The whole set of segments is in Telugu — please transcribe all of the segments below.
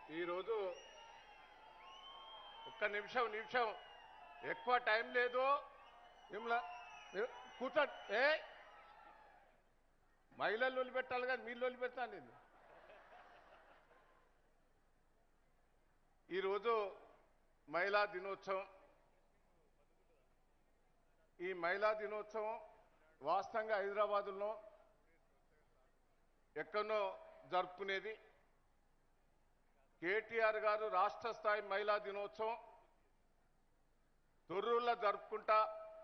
ఈరోజు ఒక్క నిమిషం నిమిషం ఎక్కువ టైం లేదు మిమ్మల్ని మీరు కూర్చోండి ఏ మహిళలు వదిలిపెట్టాలి కానీ మీరు వదిలిపెడతాను నేను ఈరోజు మహిళా దినోత్సవం ఈ మహిళా దినోత్సవం వాస్తవంగా హైదరాబాదులో ఎక్కడో జరుపుకునేది కేటీఆర్ గారు రాష్ట్ర స్థాయి మహిళా దినోత్సవం తొర్రూర్లో జరుపుకుంటా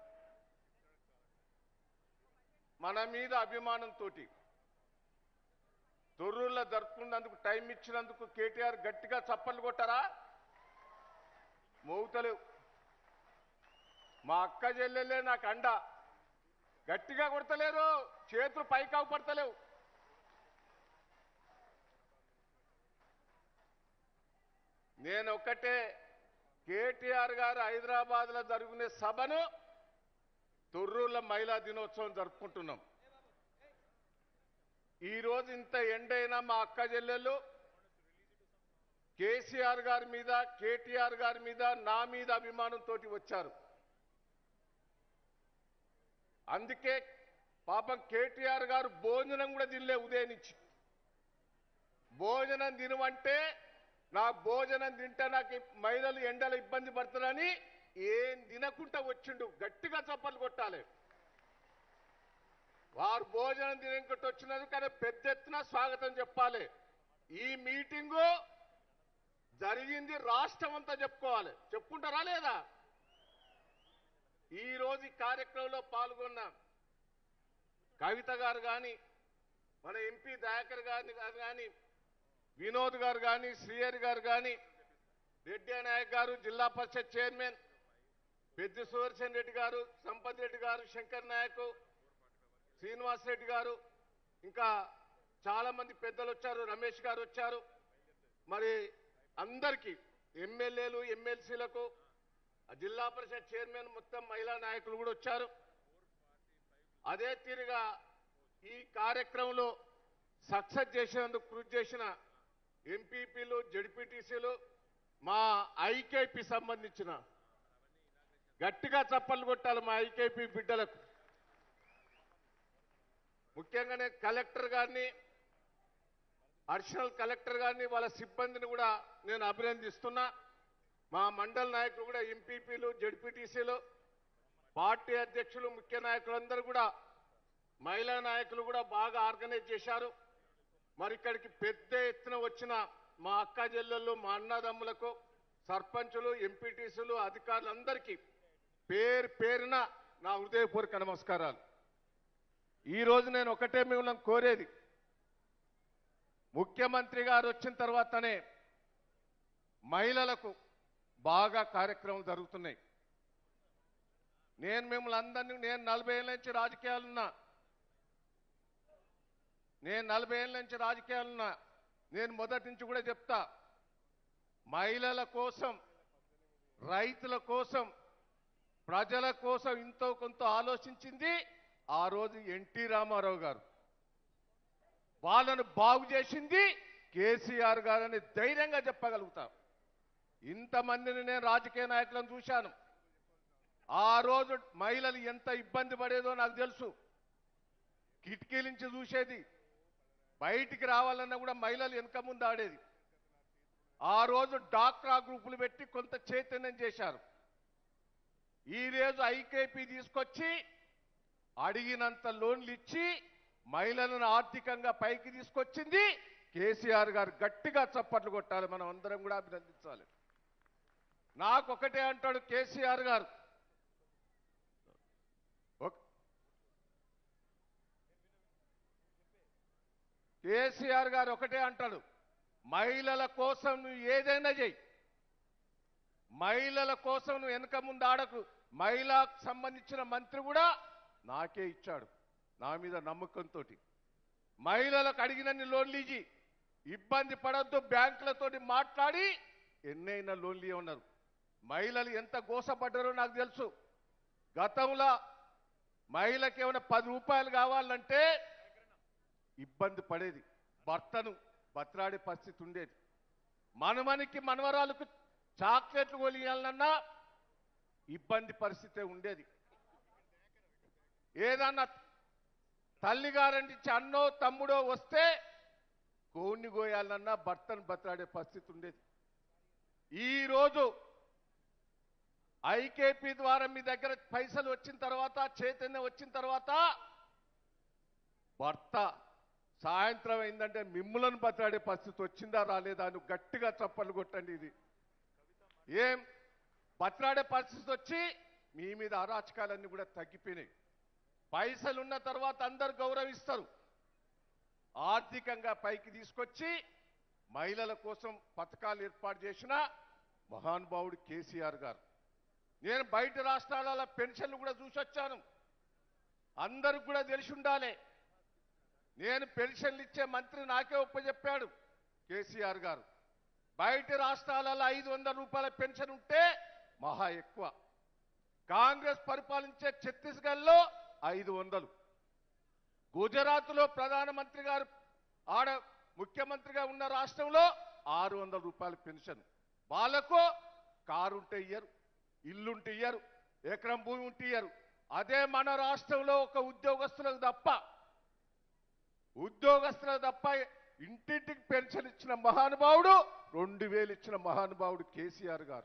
మన మీద అభిమానంతో తొర్రూర్లో జరుపుకున్నందుకు టైం ఇచ్చినందుకు కేటీఆర్ గట్టిగా చప్పట్లు కొట్టారా మోగుతలేవు మా అక్క చెల్లెలే నాకు అండ గట్టిగా కొడతలేరు చేతులు పైకి పడతలేవు నేను ఒక్కటే కేటీఆర్ గారు హైదరాబాద్ లో జరుగునే సభను తొర్రూర్ల మహిళా దినోత్సవం జరుపుకుంటున్నాం ఈ రోజు ఇంత ఎండైనా మా అక్క చెల్లెళ్ళు కేసీఆర్ గారి మీద కేటీఆర్ గారి మీద నా మీద అభిమానంతో వచ్చారు అందుకే పాపం కేటీఆర్ గారు భోజనం కూడా తినలే ఉదయం నుంచి భోజనం తినమంటే నా భోజనం తింటే నాకు ఈ మహిళలు ఎండలు ఇబ్బంది పడుతున్నారని ఏం తినకుండా వచ్చిండు గట్టిగా చప్పట్లు కొట్టాలి వారు భోజనం తినకుండా వచ్చినందుకు కానీ పెద్ద ఎత్తున స్వాగతం చెప్పాలి ఈ మీటింగు జరిగింది రాష్ట్రం అంతా చెప్పుకోవాలి చెప్పుకుంటారా లేదా ఈ రోజు ఈ కార్యక్రమంలో పాల్గొన్న కవిత గారు కానీ మన ఎంపీ దయాకర్ గారిని గారు కానీ వినోద్ గారు కానీ శ్రీహరి గారు కానీ రెడ్డి నాయక్ గారు జిల్లా పరిషత్ చైర్మన్ పెద్ద సుదర్శన్ రెడ్డి గారు సంపత్ రెడ్డి గారు శంకర్ నాయక్ శ్రీనివాస్ రెడ్డి గారు ఇంకా చాలా మంది పెద్దలు వచ్చారు రమేష్ గారు వచ్చారు మరి అందరికీ ఎమ్మెల్యేలు ఎమ్మెల్సీలకు జిల్లా పరిషత్ చైర్మన్ మొత్తం మహిళా నాయకులు కూడా వచ్చారు అదే తీరుగా ఈ కార్యక్రమంలో సక్సెస్ చేసేందుకు కృషి చేసిన ఎంపీపీలు జడ్పీటీసీలు మా ఐకేపీ సంబంధించిన గట్టిగా చప్పట్లు కొట్టాలి మా ఐకేపీ బిడ్డలకు ముఖ్యంగానే కలెక్టర్ గారిని అడిషనల్ కలెక్టర్ గారిని వాళ్ళ సిబ్బందిని కూడా నేను అభినందిస్తున్నా మా మండల నాయకులు కూడా ఎంపీపీలు జడ్పీటీసీలు పార్టీ అధ్యక్షులు ముఖ్య నాయకులందరూ కూడా మహిళా నాయకులు కూడా బాగా ఆర్గనైజ్ చేశారు మరి ఇక్కడికి పెద్ద ఎత్తున వచ్చిన మా అక్క చెల్లెళ్ళు మా అన్నదమ్ములకు సర్పంచులు ఎంపీటీసీలు అధికారులందరికీ పేరు పేరున నా హృదయపూర్వక నమస్కారాలు ఈ రోజు నేను ఒకటే మిమ్మల్ని కోరేది ముఖ్యమంత్రి గారు వచ్చిన తర్వాతనే మహిళలకు బాగా కార్యక్రమాలు జరుగుతున్నాయి నేను మిమ్మల్ని అందరినీ నేను నలభై ఏళ్ళ నుంచి రాజకీయాలున్నా నేను నలభై ఏళ్ళ నుంచి రాజకీయాలున్నా నేను మొదటి నుంచి కూడా చెప్తా మహిళల కోసం రైతుల కోసం ప్రజల కోసం ఇంతో కొంత ఆలోచించింది ఆ రోజు ఎన్టీ రామారావు గారు వాళ్ళను బాగు చేసింది కేసీఆర్ గారని ధైర్యంగా చెప్పగలుగుతా ఇంతమందిని నేను రాజకీయ నాయకులను చూశాను ఆ రోజు మహిళలు ఎంత ఇబ్బంది పడేదో నాకు తెలుసు కిటికీ నుంచి చూసేది బయటికి రావాలన్నా కూడా మహిళలు వెనక ముందు ఆడేది ఆ రోజు డాక్రా గ్రూపులు పెట్టి కొంత చైతన్యం చేశారు ఈ రోజు ఐకేపీ తీసుకొచ్చి అడిగినంత లోన్లు ఇచ్చి మహిళలను ఆర్థికంగా పైకి తీసుకొచ్చింది కేసీఆర్ గారు గట్టిగా చప్పట్లు కొట్టాలి మనం అందరం కూడా అభినందించాలి నాకు ఒకటే అంటాడు కేసీఆర్ గారు ఒక- కేసీఆర్ గారు ఒకటే అంటాడు మహిళల కోసం నువ్వు ఏదైనా చెయ్యి మహిళల కోసం నువ్వు వెనక ముందు ఆడకు మహిళకు సంబంధించిన మంత్రి కూడా నాకే ఇచ్చాడు నా మీద నమ్మకంతో మహిళలకు అడిగినన్ని లోన్లు ఇచ్చి ఇబ్బంది పడద్దు బ్యాంకులతోటి మాట్లాడి ఎన్నైనా లోన్లు ఇవ్వన్నారు మహిళలు ఎంత గోసపడ్డారో నాకు తెలుసు గతంలో మహిళకి ఏమైనా పది రూపాయలు కావాలంటే ఇబ్బంది పడేది భర్తను బతలాడే పరిస్థితి ఉండేది మనమనికి మనవరాలకు చాక్లెట్లు కొలియాలన్నా ఇబ్బంది పరిస్థితి ఉండేది ఏదన్నా తల్లిగారంటించి అన్నో తమ్ముడో వస్తే కోడిని కోయాలన్నా భర్తను బతలాడే పరిస్థితి ఉండేది ఈ రోజు ఐకేపీ ద్వారా మీ దగ్గర పైసలు వచ్చిన తర్వాత చైతన్యం వచ్చిన తర్వాత భర్త సాయంత్రం అయిందంటే మిమ్ములను బతలాడే పరిస్థితి వచ్చిందా రాలేదా అని గట్టిగా చప్పలు కొట్టండి ఇది ఏం బతలాడే పరిస్థితి వచ్చి మీ మీద అరాచకాలన్నీ కూడా తగ్గిపోయినాయి పైసలు ఉన్న తర్వాత అందరు గౌరవిస్తారు ఆర్థికంగా పైకి తీసుకొచ్చి మహిళల కోసం పథకాలు ఏర్పాటు చేసిన మహానుభావుడు కేసీఆర్ గారు నేను బయట రాష్ట్రాల పెన్షన్లు కూడా చూసొచ్చాను అందరికి కూడా తెలిసి ఉండాలి నేను పెన్షన్లు ఇచ్చే మంత్రి నాకే ఒప్పచెప్పాడు కేసీఆర్ గారు బయట రాష్ట్రాలలో ఐదు వందల రూపాయల పెన్షన్ ఉంటే మహా ఎక్కువ కాంగ్రెస్ పరిపాలించే ఛత్తీస్గఢ్లో ఐదు వందలు గుజరాత్లో ప్రధానమంత్రి గారు ఆడ ముఖ్యమంత్రిగా ఉన్న రాష్ట్రంలో ఆరు వందల రూపాయల పెన్షన్ వాళ్ళకు కారు ఉంటే ఇయ్యరు ఇల్లుంటే ఇయ్యరు ఎకరం భూమి ఉంటే ఇయ్యరు అదే మన రాష్ట్రంలో ఒక ఉద్యోగస్తులకు తప్ప ఉద్యోగస్తులకు తప్ప ఇంటింటికి పెన్షన్ ఇచ్చిన మహానుభావుడు రెండు వేలు ఇచ్చిన మహానుభావుడు కేసీఆర్ గారు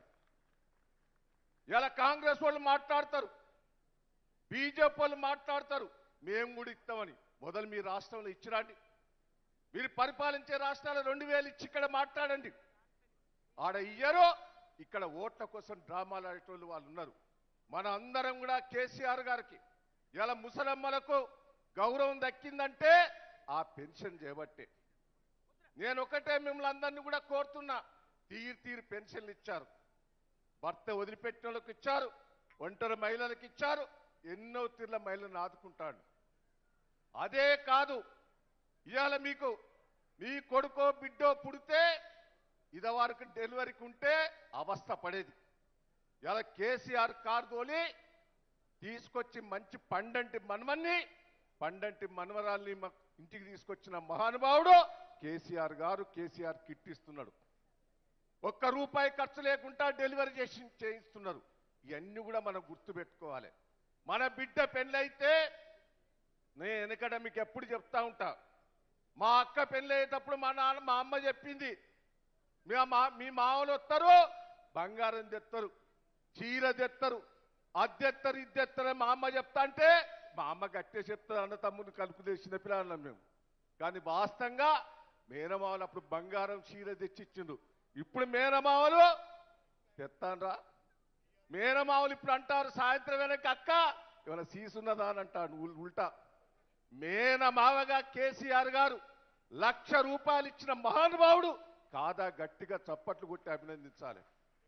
ఇలా కాంగ్రెస్ వాళ్ళు మాట్లాడతారు బీజేపీ వాళ్ళు మాట్లాడతారు మేము కూడా ఇస్తామని మొదలు మీ రాష్ట్రంలో ఇచ్చిరండి మీరు పరిపాలించే రాష్ట్రాలు రెండు వేలు ఇచ్చి ఇక్కడ మాట్లాడండి ఆడ ఇయ్యరు ఇక్కడ ఓట్ల కోసం డ్రామాలు ఆడేటోళ్ళు వాళ్ళు ఉన్నారు మన అందరం కూడా కేసీఆర్ గారికి ఇలా ముసలమ్మలకు గౌరవం దక్కిందంటే ఆ పెన్షన్ చేయబట్టే నేను ఒకటే మిమ్మల్ని అందరినీ కూడా కోరుతున్నా తీరు తీరు పెన్షన్లు ఇచ్చారు భర్త వదిలిపెట్టిన వాళ్ళకి ఇచ్చారు ఒంటరి మహిళలకు ఇచ్చారు ఎన్నో తీర్ల మహిళలను ఆదుకుంటాడు అదే కాదు ఇవాళ మీకు మీ కొడుకో బిడ్డో పుడితే ఇదివరకు డెలివరీకి ఉంటే అవస్థ పడేది ఇలా కేసీఆర్ కారు తోలి తీసుకొచ్చి మంచి పండంటి మనమన్ని పండంటి మనవరాల్ని మా ఇంటికి తీసుకొచ్చిన మహానుభావుడు కేసీఆర్ గారు కేసీఆర్ కిట్ ఇస్తున్నాడు ఒక్క రూపాయి ఖర్చు లేకుండా డెలివరీ చేసి చేయిస్తున్నారు ఇవన్నీ కూడా మనం గుర్తుపెట్టుకోవాలి మన బిడ్డ పెళ్ళైతే నేను వెనకడ మీకు ఎప్పుడు చెప్తా ఉంటా మా అక్క పెళ్ళయ్యేటప్పుడు మా నాన్న మా అమ్మ చెప్పింది మీ మా- మీ మామూలు వస్తారు బంగారం తెస్తారు చీర తెస్తారు అద్దెత్తరు ఇద్దెత్తరు మా అమ్మ చెప్తా అంటే మా అమ్మ గట్టే చెప్తారు అన్న తమ్ముని కలుపు తెచ్చిన పిల్లలం మేము కానీ వాస్తవంగా మేనమావలు అప్పుడు బంగారం చీర తెచ్చిచ్చిండు ఇప్పుడు మేనమావలు తెత్తాన్రా మేనమావలు ఇప్పుడు అంటారు సాయంత్రం వెనక అక్క ఇవాళ సీసున్నదా అని అంటాడు ఉల్- ఉల్టా మేనమావగా కేసీఆర్ గారు లక్ష రూపాయలు ఇచ్చిన మహానుభావుడు కాదా గట్టిగా చప్పట్లు కొట్టి అభినందించాలి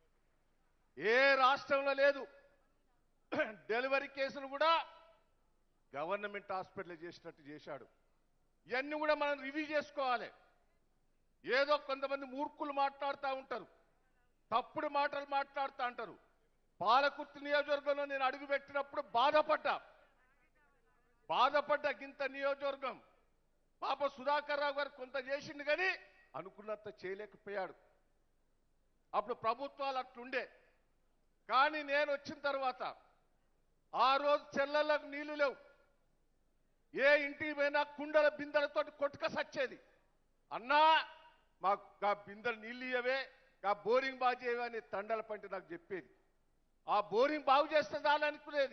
ఏ రాష్ట్రంలో లేదు డెలివరీ కేసులు కూడా గవర్నమెంట్ హాస్పిటల్ చేసినట్టు చేశాడు ఇవన్నీ కూడా మనం రివ్యూ చేసుకోవాలి ఏదో కొంతమంది మూర్ఖులు మాట్లాడుతూ ఉంటారు తప్పుడు మాటలు మాట్లాడుతూ అంటారు పాలకుర్తి నియోజకవర్గంలో నేను అడుగు పెట్టినప్పుడు బాధపడ్డా బాధపడ్డ గింత నియోజకవర్గం పాప సుధాకర్ రావు గారు కొంత చేసిండు కానీ అనుకున్నంత చేయలేకపోయాడు అప్పుడు ప్రభుత్వాలు అట్లుండే కానీ నేను వచ్చిన తర్వాత ఆ రోజు చెల్లెళ్ళకు నీళ్లు లేవు ఏ ఇంటికి పోయినా కుండల బిందెలతో కొట్టుక సచ్చేది అన్నా మాకు గా బిందెలు నీళ్ళు ఇయ్యవే గా బోరింగ్ బాగు చేయవే అని తండల పంటి నాకు చెప్పేది ఆ బోరింగ్ బాగు చేస్తే చాలనుకునేది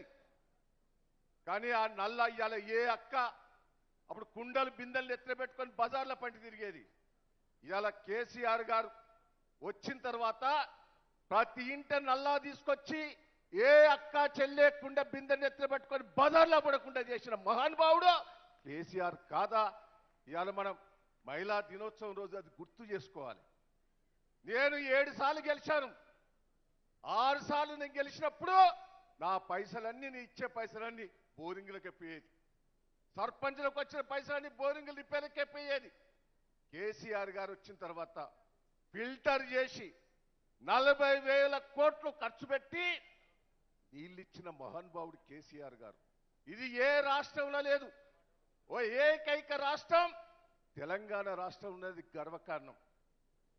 కానీ ఆ నల్ల ఇయ్యాల ఏ అక్క అప్పుడు కుండలు బిందెలు ఎత్తున పెట్టుకొని బజార్ల పంటి తిరిగేది ఇవాళ కేసీఆర్ గారు వచ్చిన తర్వాత ప్రతి ఇంట నల్లా తీసుకొచ్చి ఏ అక్క చెల్లె కుండ బిందెని ఎత్తున పెట్టుకొని బజార్లో పడకుండా చేసిన మహానుభావుడు కేసీఆర్ కాదా ఇవాళ మనం మహిళా దినోత్సవం రోజు అది గుర్తు చేసుకోవాలి నేను ఏడు సార్లు గెలిచాను ఆరు సార్లు నేను గెలిచినప్పుడు నా పైసలన్నీ నీ ఇచ్చే పైసలన్నీ బోరింగ్లకే పోయేది సర్పంచ్లకు వచ్చిన పైసలన్నీ బోరింగ్లు రిపేర్లకే పోయేది కేసీఆర్ గారు వచ్చిన తర్వాత ఫిల్టర్ చేసి నలభై వేల కోట్లు ఖర్చు పెట్టి నీళ్ళిచ్చిన మహానుభావుడు కేసీఆర్ గారు ఇది ఏ రాష్ట్రంలో లేదు ఓ ఏకైక రాష్ట్రం తెలంగాణ రాష్ట్రం ఉన్నది గర్వకారణం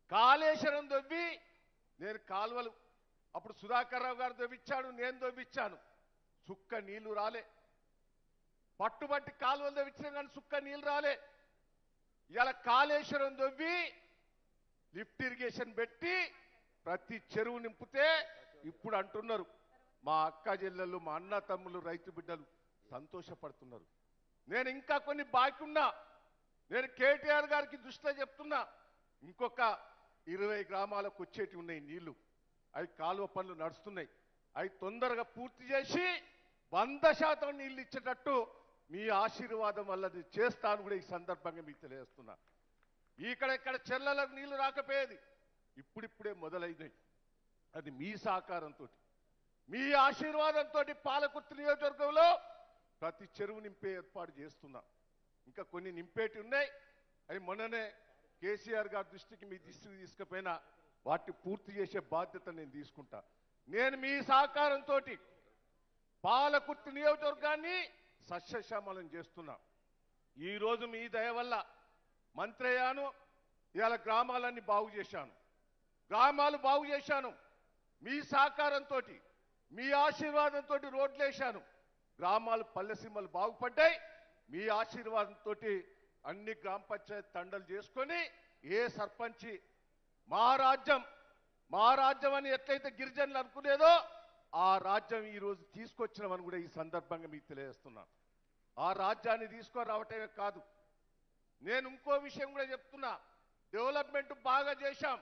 కాళేశ్వరం దొవ్వి నేను కాలువలు అప్పుడు సుధాకర్ రావు గారు దొవ్విచ్చాడు నేను దొవ్విచ్చాను సుక్క నీళ్లు రాలే పట్టుబట్టి కాలువలు దొవ్విచ్చినా కానీ సుక్క నీళ్లు రాలే ఇలా కాళేశ్వరం దొవ్వి లిఫ్ట్ ఇరిగేషన్ పెట్టి ప్రతి చెరువు నింపితే ఇప్పుడు అంటున్నారు మా అక్క చెల్లెళ్ళు మా అన్న తమ్ముళ్ళు రైతు బిడ్డలు సంతోషపడుతున్నారు నేను ఇంకా కొన్ని బాకీ ఉన్నా నేను కేటీఆర్ గారికి దృష్టిలో చెప్తున్నా ఇంకొక ఇరవై గ్రామాలకు వచ్చేటి ఉన్నాయి నీళ్లు అవి కాలువ పనులు నడుస్తున్నాయి అవి తొందరగా పూర్తి చేసి వంద శాతం నీళ్లు ఇచ్చేటట్టు మీ ఆశీర్వాదం వల్ల అది చేస్తాను కూడా ఈ సందర్భంగా మీకు తెలియజేస్తున్నా ఇక్కడ ఇక్కడ చెర్లలకు నీళ్లు రాకపోయేది ఇప్పుడిప్పుడే మొదలైనాయి అది మీ సహకారంతో మీ ఆశీర్వాదంతో పాలకుర్తి నియోజకవర్గంలో ప్రతి చెరువు నింపే ఏర్పాటు చేస్తున్నా ఇంకా కొన్ని నింపేటి ఉన్నాయి అవి మొన్ననే కేసీఆర్ గారి దృష్టికి మీ దృష్టికి తీసుకుపోయినా వాటిని పూర్తి చేసే బాధ్యత నేను తీసుకుంటా నేను మీ సహకారంతో పాలకుర్తి నియోజకవర్గాన్ని సస్యశ్యామలం చేస్తున్నా ఈ రోజు మీ దయ వల్ల మంత్రి అయ్యాను ఇవాళ గ్రామాలన్నీ బాగు చేశాను గ్రామాలు బాగు చేశాను మీ సహకారంతో మీ ఆశీర్వాదంతో రోడ్లు వేశాను గ్రామాలు పల్లెసీమలు బాగుపడ్డాయి మీ ఆశీర్వాదంతో అన్ని గ్రామ పంచాయతీ తండలు చేసుకొని ఏ సర్పంచి మా రాజ్యం మా రాజ్యం అని ఎట్లయితే గిరిజనులు అనుకునేదో ఆ రాజ్యం ఈ రోజు తీసుకొచ్చినామని కూడా ఈ సందర్భంగా మీకు తెలియజేస్తున్నా ఆ రాజ్యాన్ని తీసుకురావటమే కాదు నేను ఇంకో విషయం కూడా చెప్తున్నా డెవలప్మెంట్ బాగా చేశాం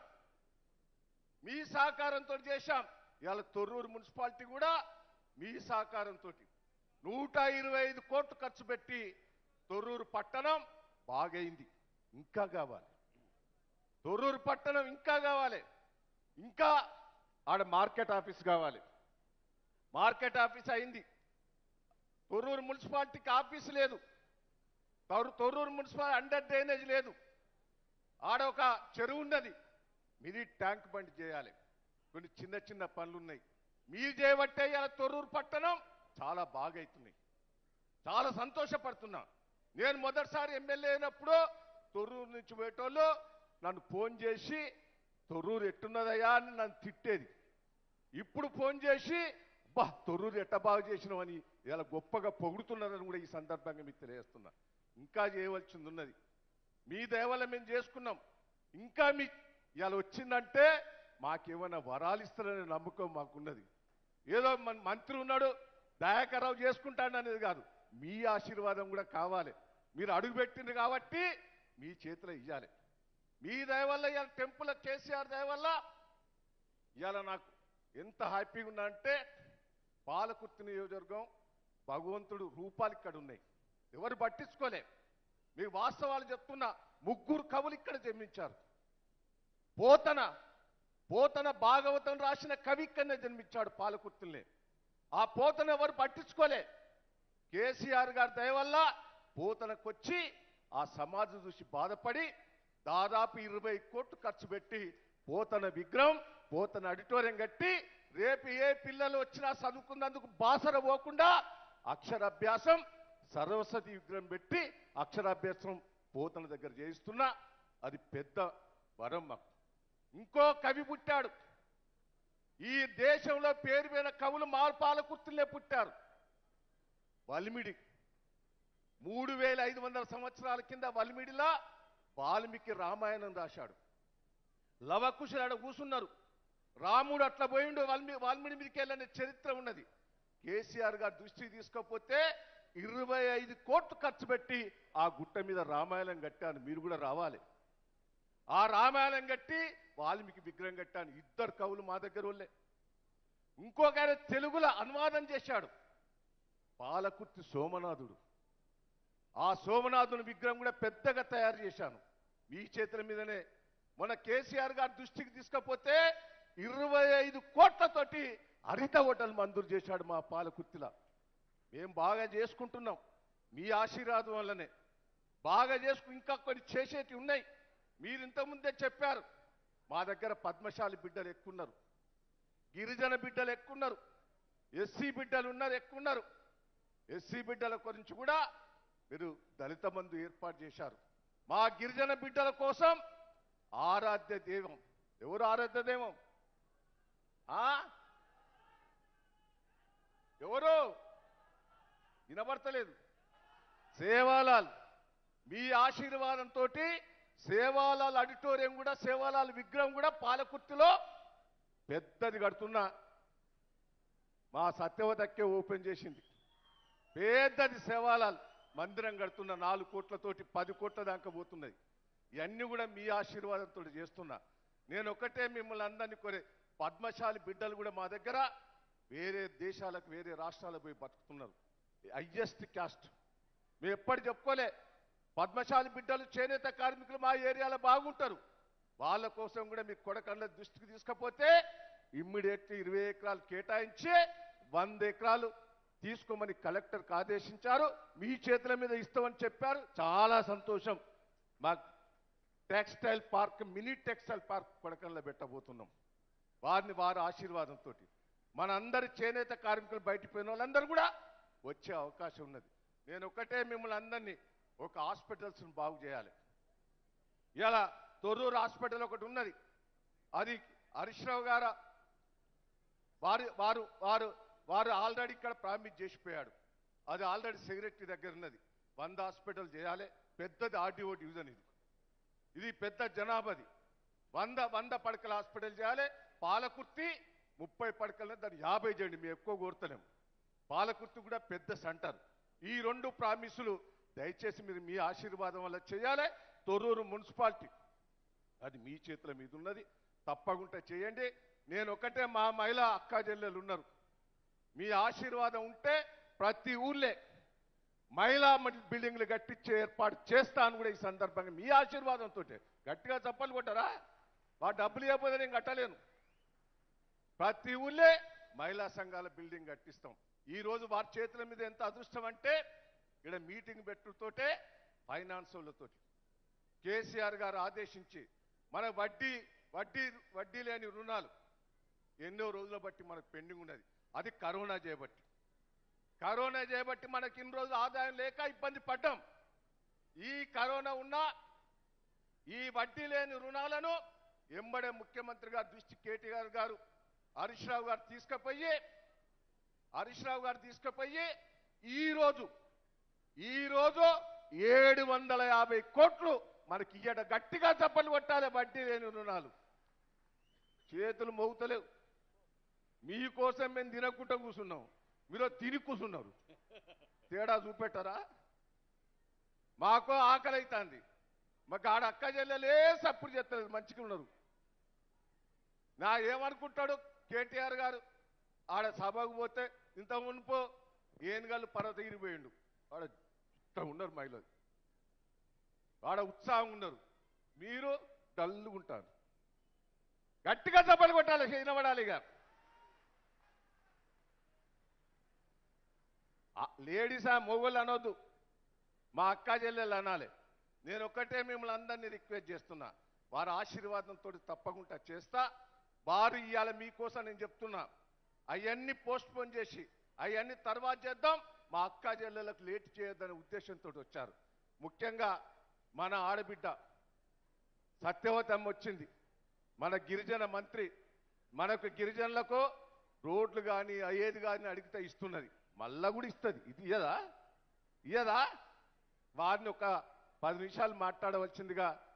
మీ సహకారంతో చేశాం ఇవాళ తొర్రూరు మున్సిపాలిటీ కూడా మీ సహకారంతో నూట ఇరవై ఐదు కోట్లు ఖర్చు పెట్టి తొర్రూరు పట్టణం బాగైంది ఇంకా కావాలి తొర్రూరు పట్టణం ఇంకా కావాలి ఇంకా ఆడ మార్కెట్ ఆఫీస్ కావాలి మార్కెట్ ఆఫీస్ అయింది తొర్రూరు మున్సిపాలిటీకి ఆఫీస్ లేదు తొర్రు- తొర్రూరు మున్సిపాలిటీ అండర్ డ్రైనేజ్ లేదు ఆడ ఒక చెరువు ఉన్నది మీది ట్యాంక్ బండ్ చేయాలి కొన్ని చిన్న చిన్న పనులు ఉన్నాయి మీరు చేయబట్టే ఇలా తొర్రూరు పట్టణం చాలా బాగా అవుతున్నాయి చాలా సంతోషపడుతున్నా నేను మొదటిసారి ఎమ్మెల్యే అయినప్పుడు తొర్రూరు నుంచి పోయేటోళ్ళు నన్ను ఫోన్ చేసి తొర్రూరు ఎట్టున్నదయ్యా అని నన్ను తిట్టేది ఇప్పుడు ఫోన్ చేసి బా తొర్రూరు ఎట్ట బాగు చేసినామని ఇలా గొప్పగా పొగుడుతున్నారని కూడా ఈ సందర్భంగా మీకు తెలియజేస్తున్నా ఇంకా చేయవలసింది ఉన్నది మీ దేవల్ల మేము చేసుకున్నాం ఇంకా మీ ఇవాళ వచ్చిందంటే మాకేమైనా వరాలు ఇస్తారనే నమ్మకం మాకున్నది ఏదో మన మంత్రి ఉన్నాడు దయాకర్రావు చేసుకుంటాడు అనేది కాదు మీ ఆశీర్వాదం కూడా కావాలి మీరు అడుగుపెట్టింది కాబట్టి మీ చేతిలో ఇవ్వాలి మీ దయ వల్ల ఇవాళ టెంపుల్ కేసీఆర్ దయ వల్ల ఇవాళ నాకు ఎంత హ్యాపీగా ఉన్నా అంటే పాలకుర్తి నియోజకవర్గం భగవంతుడు రూపాలు ఇక్కడ ఉన్నాయి ఎవరు పట్టించుకోలే మీ వాస్తవాలు చెప్తున్నా ముగ్గురు కవులు ఇక్కడ జన్మించారు పోతన పోతన భాగవతం రాసిన కవి ఇక్కడనే జన్మించాడు పాలకుర్తుల్ని ఆ పోతన ఎవరు పట్టించుకోలే కేసీఆర్ గారి దయ వల్ల పోతనకొచ్చి ఆ సమాజం చూసి బాధపడి దాదాపు ఇరవై కోట్లు ఖర్చు పెట్టి పోతన విగ్రహం పోతన ఆడిటోరియం కట్టి రేపు ఏ పిల్లలు వచ్చినా చదువుకున్నందుకు బాసర పోకుండా అక్షరాభ్యాసం సరస్వతి విగ్రహం పెట్టి అక్షరాభ్యాసం పోతన దగ్గర చేయిస్తున్నా అది పెద్ద వరం మాకు ఇంకో కవి పుట్టాడు ఈ దేశంలో పేరు మీద కవులు మార్పాలకుర్తులే పుట్టారు వల్మిడి మూడు వేల ఐదు వందల సంవత్సరాల కింద వల్మిడిలా వాల్మీకి రామాయణం రాశాడు లవకుశులు ఆడ కూసున్నారు రాముడు అట్లా పోయిండు వాల్మీ వాల్మీడి మీదకి వెళ్ళని చరిత్ర ఉన్నది కేసీఆర్ గారు దృష్టికి తీసుకోకపోతే ఇరవై ఐదు కోట్లు ఖర్చు పెట్టి ఆ గుట్ట మీద రామాయణం కట్టాను మీరు కూడా రావాలి ఆ రామాయణం కట్టి వాల్మీకి విగ్రహం కట్టాను ఇద్దరు కవులు మా దగ్గర వాళ్ళే ఇంకొక ఆయన తెలుగులో అనువాదం చేశాడు పాలకుర్తి సోమనాథుడు ఆ సోమనాథుని విగ్రహం కూడా పెద్దగా తయారు చేశాను మీ చేతుల మీదనే మన కేసీఆర్ గారి దృష్టికి తీసుకపోతే ఇరవై ఐదు కోట్లతోటి హరిత హోటల్ మంజూరు చేశాడు మా పాలకుర్తిలా మేము బాగా చేసుకుంటున్నాం మీ ఆశీర్వాదం వల్లనే బాగా చేసుకు ఇంకా కొన్ని చేసేటి ఉన్నాయి మీరు ఇంతకుముందే చెప్పారు మా దగ్గర పద్మశాలి బిడ్డలు ఎక్కున్నారు గిరిజన బిడ్డలు ఎక్కున్నారు ఎస్సీ బిడ్డలు ఉన్నారు ఎక్కున్నారు ఎస్సీ బిడ్డల గురించి కూడా మీరు దళిత బంధు ఏర్పాటు చేశారు మా గిరిజన బిడ్డల కోసం ఆరాధ్య దైవం ఎవరు ఆరాధ్య దైవం ఆ? ఎవరు వినబడతలేదు సేవాలాల్ మీ ఆశీర్వాదంతో సేవాలాల్ ఆడిటోరియం కూడా సేవాలాల్ విగ్రహం కూడా పాలకుర్తిలో పెద్దది కడుతున్నా మా సత్యవతక్కే ఓపెన్ చేసింది పెద్దది సేవాలాల్ మందిరం కడుతున్న నాలుగు కోట్లతోటి పది కోట్ల దాకా పోతున్నది ఇవన్నీ కూడా మీ ఆశీర్వాదంతో చేస్తున్నా నేను ఒకటే మిమ్మల్ని అందరినీ కోరే పద్మశాలి బిడ్డలు కూడా మా దగ్గర వేరే దేశాలకు వేరే రాష్ట్రాలకు పోయి బతుకుతున్నారు హయ్యెస్ట్ క్యాస్ట్ మేము ఎప్పటి చెప్పుకోలే పద్మశాలి బిడ్డలు చేనేత కార్మికులు మా ఏరియాలో బాగుంటారు వాళ్ళ కోసం కూడా మీ కొడకండ్ల దృష్టికి తీసుకపోతే ఇమ్మీడియట్లీ ఇరవై ఎకరాలు కేటాయించి వంద ఎకరాలు తీసుకోమని కలెక్టర్కి ఆదేశించారు మీ చేతుల మీద ఇస్తామని చెప్పారు చాలా సంతోషం మా textile park mini textile park కొడకంలో పెట్టబోతున్నాం వారిని వారి ఆశీర్వాదంతో మనందరి చేనేత కార్మికులు బయటపోయిన వాళ్ళందరూ కూడా వచ్చే అవకాశం ఉన్నది నేను ఒకటే మిమ్మల్ని అందరినీ ఒక హాస్పిటల్స్ని బాగు చేయాలి ఇలా తొర్రూరు హాస్పిటల్ ఒకటి ఉన్నది అది హరీష్ రావు గారు వారు వారు వారు వారు ఆల్రెడీ ఇక్కడ ప్రామిస్ చేసిపోయాడు అది ఆల్రెడీ సెక్రటరీ దగ్గర ఉన్నది వంద హాస్పిటల్ చేయాలి పెద్దది ఆర్డీఓ డివిజన్ ఇది ఇది పెద్ద జనాభాది వంద వంద పడకల హాస్పిటల్ చేయాలి పాలకుర్తి ముప్పై పడకల దాన్ని యాభై చేయండి మేము ఎక్కువ కోరుతలేము పాలకుర్తి కూడా పెద్ద సెంటర్ ఈ రెండు ప్రామిసులు దయచేసి మీరు మీ ఆశీర్వాదం వల్ల చేయాలి తొర్రూరు మున్సిపాలిటీ అది మీ చేతుల మీద ఉన్నది తప్పకుండా చేయండి నేను ఒకటే మా మహిళా అక్కా చెల్లెలు ఉన్నారు మీ ఆశీర్వాదం ఉంటే ప్రతి ఊర్లే మహిళా మ- బిల్డింగ్లు కట్టించే ఏర్పాటు చేస్తాను కూడా ఈ సందర్భంగా మీ ఆశీర్వాదంతో గట్టిగా చప్పలు కొట్టారా వా డబ్బులు ఇవ్వకపోతే నేను కట్టలేను ప్రతి ఊళ్ళే మహిళా సంఘాల బిల్డింగ్ కట్టిస్తాం ఈ రోజు వారి చేతుల మీద ఎంత అదృష్టం అంటే ఇక్కడ మీటింగ్ పెట్టుతోటే ఫైనాన్స్ వాళ్ళతోటి కేసీఆర్ గారు ఆదేశించి మన వడ్డీ వడ్డీ వడ్డీ లేని రుణాలు ఎన్నో రోజుల బట్టి మనకు పెండింగ్ ఉన్నది అది కరోనా చేయబట్టి కరోనా చేయబట్టి మనకి ఇన్ని రోజులు ఆదాయం లేక ఇబ్బంది పడ్డాం ఈ కరోనా ఉన్నా ఈ వడ్డీ లేని రుణాలను ఎంబడే ముఖ్యమంత్రి గారు దృష్టి కేటీఆర్ గారు హరీష్ రావు గారు తీసుకుపోయి హరీష్ రావు గారు తీసుకుపోయి ఈ రోజు ఈ రోజు ఏడు వందల యాభై కోట్లు మనకి ఇయ్యట గట్టిగా చప్పలు కొట్టాలి వడ్డీ లేని రుణాలు చేతులు మోగుతలేవు మీకోసం మేము తినకుండా కూర్చున్నాం మీరు తిని కూర్చున్నారు తేడా చూపెట్టరా మాకు ఆకలి అవుతుంది మాకు ఆడ అక్క చెల్లెలే సప్పుడు చేస్తారు మంచిగా ఉన్నారు నా ఏమనుకుంటాడు కేటీఆర్ గారు ఆడ సభకు పోతే ఇంత మునుపు ఏనుగాళ్ళు పర్వత తిరిగిపోయిండు ఆడ ఇట్లా ఉన్నారు మహిళలు ఆడ ఉత్సాహం ఉన్నారు మీరు డల్లుగా ఉంటారు గట్టిగా సభలు కొట్టాలి వినబడాలి ఇక లేడీసా మొగోళ్ళు అనొద్దు మా అక్క చెల్లెలు అనాలి నేను ఒక్కటే మిమ్మల్ని అందరినీ రిక్వెస్ట్ చేస్తున్నా వారి ఆశీర్వాదంతో తప్పకుండా చేస్తా వారు ఇవాళ మీకోసం నేను చెప్తున్నా అవన్నీ పోస్ట్ పోన్ చేసి అవన్నీ తర్వాత చేద్దాం మా అక్క చెల్లెలకు లేట్ చేయొద్దనే ఉద్దేశంతో వచ్చారు ముఖ్యంగా మన ఆడబిడ్డ సత్యవతమ్మ వచ్చింది మన గిరిజన మంత్రి మనకు గిరిజనులకు రోడ్లు కానీ అయ్యేది కానీ అడిగితే ఇస్తున్నది మళ్ళా కూడా ఇస్తుంది ఇది ఇయ్యదా ఇయ్యదా వారిని ఒక పది నిమిషాలు మాట్లాడవలసిందిగా